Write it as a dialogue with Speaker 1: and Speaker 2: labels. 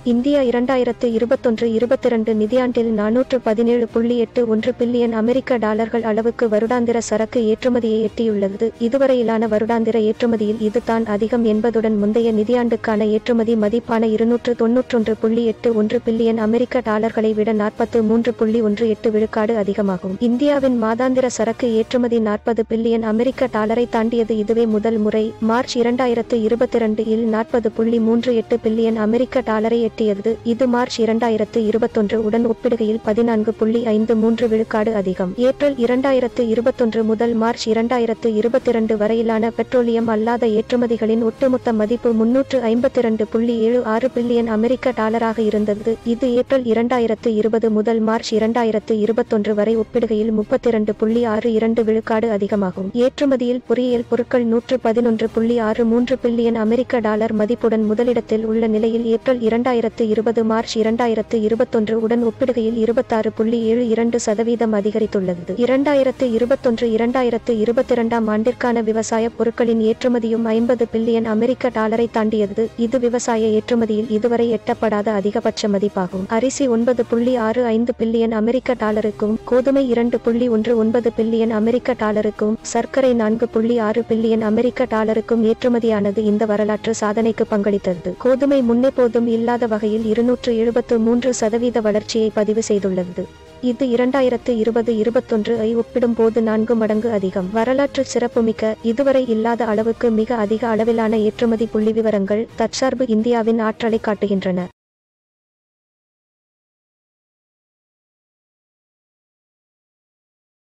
Speaker 1: India இரண்டாயிரத்து இருபத்தொன்று இருபத்திரண்டு நிதியாண்டில் நானூற்று பதினேழு புள்ளி எட்டு ஒன்று பில்லியன் அமெரிக்க டாலர்கள் அளவுக்கு வருடாந்திர சரக்கு ஏற்றுமதியை எட்டியுள்ளது இதுவரையிலான வருடாந்திர ஏற்றுமதியில் இது தான் அதிகம் என்பதுடன் முந்தைய நிதியாண்டுக்கான ஏற்றுமதி மதிப்பான இருநூற்று தொன்னூற்றொன்று புள்ளி எட்டு ஒன்று பில்லியன் அமெரிக்க டாலர்களை விட நாற்பத்து மூன்று புள்ளி ஒன்று எட்டு விழுக்காடு அதிகமாகும் இந்தியாவின் மாதாந்திர சரக்கு ஏற்றுமதி நாற்பது பில்லியன் அமெரிக்க டாலரை தாண்டியது இதுவே முதல் முறை மார்ச் இரண்டாயிரத்து இருபத்திரண்டு இல் நாற்பது புள்ளி மூன்று எட்டு பில்லியன் அமெரிக்க டாலரை எட்டியது இது மார்ச் இரண்டாயிரத்து இருபத்தொன்று உடன் ஒப்பிடுகையில் பதினான்கு புள்ளி ஐந்து மூன்று விழுக்காடு அதிகம் ஏப்ரல் இரண்டாயிரத்து இருபத்தொன்று முதல் மார்ச் இரண்டாயிரத்து இருபத்திரண்டு வரையிலான பெட்ரோலியம் அல்லாத ஏற்றுமதிகளின் ஒட்டுமொத்த மதிப்பு முன்னூற்று ஐம்பத்திரண்டு புள்ளி ஏழு ஆறு பில்லியன் அமெரிக்க டாலராக இருந்தது இது ஏப்ரல் இரண்டாயிரத்து இருபது முதல் மார்ச் இரண்டாயிரத்து இருபத்தொன்று வரை ஒப்பிடுகையில் முப்பத்திரண்டு புள்ளி ஆறு இரண்டு விழுக்காடு அதிகமாகும் ஏற்றுமதியில் பொறியியல் பொருட்கள் நூற்று பதினொன்று புள்ளி ஆறு மூன்று பில்லியன் அமெரிக்க டாலர் மதிப்புடன் முதலிடத்தில் உள்ள நிலையில் ஏப்ரல் இரண்டாயிரத்து இருபது மார்ச் இரண்டாயிரத்து இருபத்தொன்று உடன் ஒப்பிடுகையில் இருபத்தாறு புள்ளி ஏழு இரண்டு சதவீதம் அதிகரித்துள்ளது இரண்டாயிரத்து இருபத்தொன்று இரண்டாயிரத்து இருபத்திரண்டாம் ஆண்டிற்கான விவசாய பொருட்களின் ஏற்றுமதியும் ஐம்பது பில்லியன் அமெரிக்க டாலரை தாண்டியது இது விவசாய ஏற்றுமதியில் இதுவரை எட்டப்படாத அதிகபட்ச மதிப்பாகும் அரிசி ஒன்பது புள்ளி ஆறு ஐந்து பில்லியன் அமெரிக்க டாலருக்கும் கோதுமை இரண்டு புள்ளி ஒன்று ஒன்பது பில்லியன் அமெரிக்க டாலருக்கும் சர்க்கரை நான்கு புள்ளி ஆறு பில்லியன் அமெரிக்க டாலருக்கும் ஏற்றுமதியானது இந்த வரலாற்று சாதனைக்கு பங்களித்தது கோதுமை முன்னெப்போதும் இல்லாத வகையில் இருநூற்று எழுபத்து மூன்று சதவீத வளர்ச்சியை பதிவு செய்துள்ளது இது இரண்டாயிரத்து இருபது இருபத்தொன்று ஐ ஒப்பிடும்போது நான்கு மடங்கு அதிகம் வரலாற்று சிறப்புமிக்க இதுவரை இல்லாத அளவுக்கு மிக அதிக அளவிலான ஏற்றுமதி புள்ளிவிவரங்கள் தற்சார்பு இந்தியாவின் ஆற்றலை காட்டுகின்றன